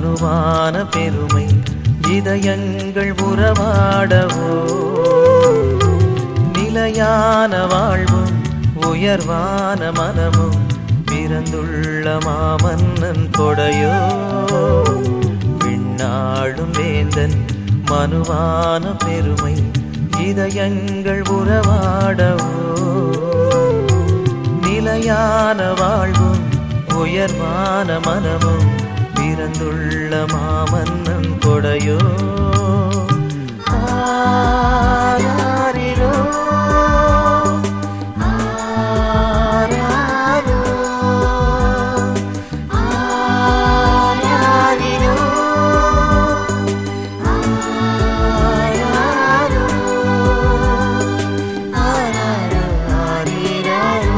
மனுவான பெருமை இதயங்கள் உறவாடவோ நிலையான வாழ்வும் உயர்வான மனமும் பிறந்துள்ள மாமன்னன் கொடையோ விண்ணாடும் வேந்தன் மனுவான பெருமை இதயங்கள் உறவாடவோ நிலையான வாழ்வும் உயர்வான மனமும் பிறந்துள்ள மாமன்னன் கொடையோ ஆராரிரோ, ஆராரோ, ஆராரிரோ, ஆராரோ, ஆராரோ, ஆரிராரோ.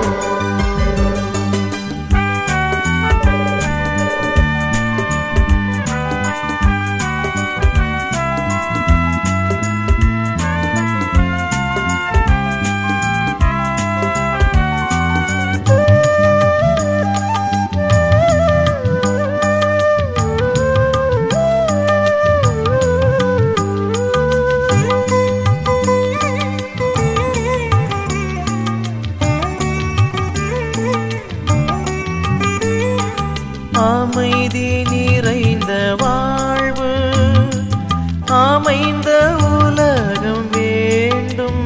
அமைதி நிறைந்த வாழ்வு அமைந்த உலகம் வேண்டும்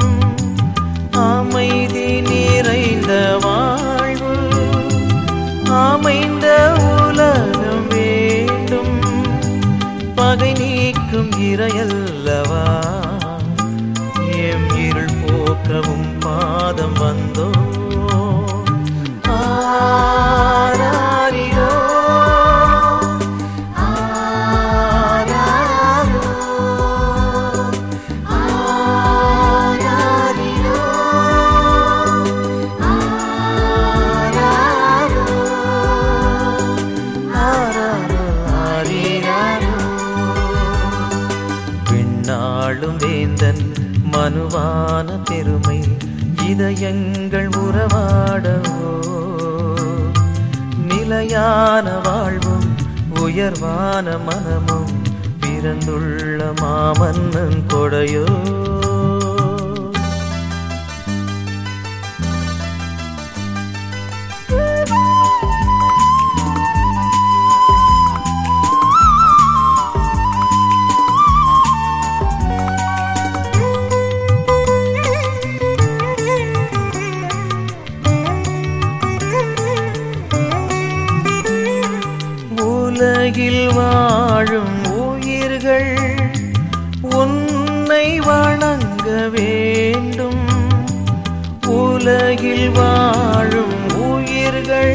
அமைதி நிறைந்த வாழ்வு அமைந்த உலகம் வேண்டும் பகை நீக்கும் இறையல்லவா எம் இருள் போக்கவும் பாதம் வந்தோ ஆராரிரோ, ஆராரோ, ஆராரிரோ, ஆராரோ, ஆராரோ, ஆரிராரோ. விண்ணாளும் வேந்தன் மனுவான பெருமை இதயங்கள் உறவாடவோ நிலையான வாழ்வும் உயர்வான மனமும் பிறந்துள்ள மாமன்னன் கொடையோ உலகில் வாழும் உயிர்கள் உன்னை வணங்க வேண்டும் உலகில் வாழும் உயிர்கள்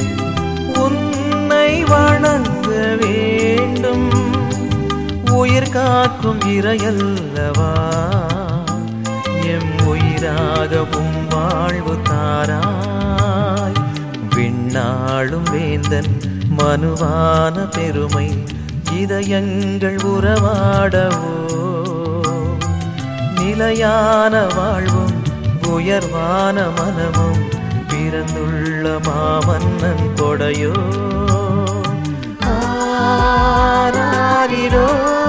உன்னை வணங்க வேண்டும் உயிர் காக்கும் இறையல்லவா எம் உயிராகவும் வாழ்வு தாராய் விண்ணாளும் வேந்தன் மனுவான பெருமை இதயங்கள் உறவாடவோ நிலையான வாழ்வும் உயர்வான மனமும் பிறந்துள்ள மாமன்னன் கொடையோ ஆராரிரோ